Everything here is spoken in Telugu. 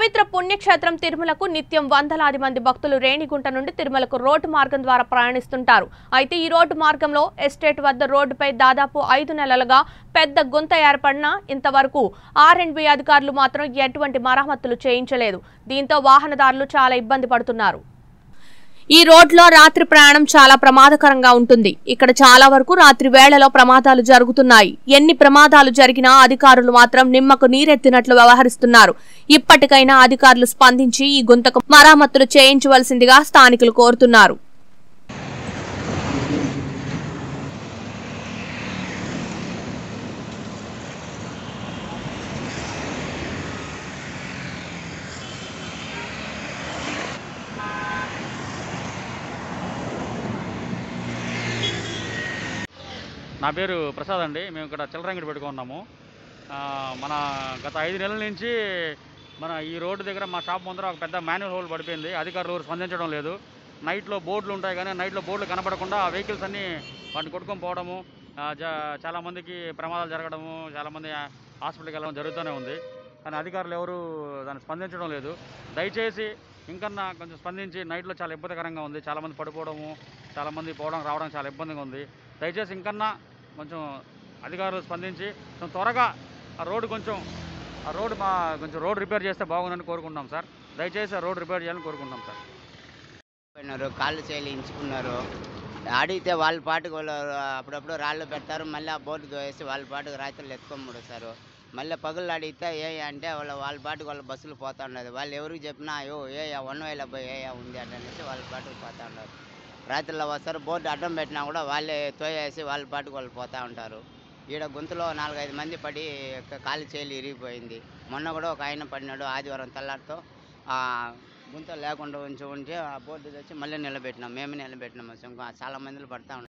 పవిత్ర పుణ్యక్షేత్రం తిరుమలకు నిత్యం వందలాది మంది భక్తులు రేణిగుంట నుండి తిరుమలకు రోడ్డు మార్గం ద్వారా ప్రయాణిస్తుంటారు అయితే ఈ రోడ్డు మార్గంలో ఎస్టేట్ వద్ద రోడ్డుపై దాదాపు ఐదు నెలలుగా పెద్ద గుంత ఏర్పడినా ఇంతవరకు ఆర్ అండ్ బి అధికారులు మాత్రం ఎటువంటి మరమ్మతులు చేయించలేదు దీంతో వాహనదారులు చాలా ఇబ్బంది పడుతున్నారు ఈ రోడ్లో రాత్రి ప్రయాణం చాలా ప్రమాదకరంగా ఉంటుంది ఇక్కడ చాలా వరకు రాత్రి వేళలో ప్రమాదాలు జరుగుతున్నాయి ఎన్ని ప్రమాదాలు జరిగినా అధికారులు మాత్రం నిమ్మకు నీరెత్తినట్లు వ్యవహరిస్తున్నారు ఇప్పటికైనా అధికారులు స్పందించి ఈ గుంతకు మరామతులు చేయించవలసిందిగా స్థానికులు కోరుతున్నారు నా పేరు ప్రసాద్ అండి మేము ఇక్కడ చిల్లరంగిడి పెట్టుకున్నాము ఆ, మన గత ఐదు నెలల నుంచి మన ఈ రోడ్డు దగ్గర మా షాప్ ముందర ఒక పెద్ద మాన్యువల్ హోల్ పడిపోయింది అధికారులు ఎవరు స్పందించడం లేదు నైట్లో బోర్డులు ఉంటాయి కానీ నైట్లో బోర్డులు కనపడకుండా ఆ వెహికల్స్ అన్నీ వాటిని కొట్టుకొని పోవడము ఆ, జ- చాలామందికి ప్రమాదాలు జరగడము చాలామంది హాస్పిటల్కి వెళ్ళడం జరుగుతూనే ఉంది కానీ అధికారులు ఎవరు దాన్ని స్పందించడం లేదు దయచేసి ఇంకన్నా కొంచెం స్పందించి నైట్లో చాలా ఇబ్బందికరంగా ఉంది చాలామంది పడిపోవడము చాలామంది పోవడం రావడం చాలా ఇబ్బందిగా ఉంది దయచేసి ఇంకన్నా కొంచెం అధికారులు స్పందించి కొంచెం త్వరగా ఆ రోడ్డు కొంచెం ఆ రోడ్డు మా కొంచెం రోడ్ రిపేర్ చేస్తే బాగుందని కోరుకుంటున్నాం సార్ దయచేసి ఆ రోడ్ రిపేర్ చేయాలని కోరుకుంటున్నాం సార్ పోయినారు కాళ్ళు చేలు ఇంచుకున్నారు అడిగితే వాళ్ళ పాటుకు వాళ్ళు అప్పుడప్పుడు రాళ్ళు పెడతారు మళ్ళీ ఆ బోర్డు వేసి వాళ్ళ పాటుకు రాత్రులు ఎత్తుకొని ముడుస్తారు మళ్ళీ పగులు అడిగితే ఏ అంటే వాళ్ళ వాళ్ళ పాటుకు వాళ్ళ బస్సులు పోతా ఉన్నది వాళ్ళు ఎవరికి చెప్పినా అయ్యో ఏ వన్ వేల పోయి ఏ ఉంది అట్ట అనేసి వాళ్ళ పాటుకు పోతా ఉన్నారు రాత్రిలో వస్తారు బోర్డు అడ్డం పెట్టినా కూడా వాళ్ళే తోయేసి వాళ్ళ పాటుకు వాళ్ళు పోతా ఉంటారు ఈడ గుంతలో నాలుగైదు మంది పడి కాలు చేలు ఇరిగిపోయింది మొన్న కూడా ఒక ఆయన పడినాడు ఆదివారం తెల్లారితో ఆ గుంత లేకుండా ఉంచి ఉంచి ఆ బోర్డు తెచ్చి మళ్ళీ నిలబెట్టినాం మేమే నిలబెట్టినాం ఇంకా చాలా మందిలు పడతా ఉన్నారు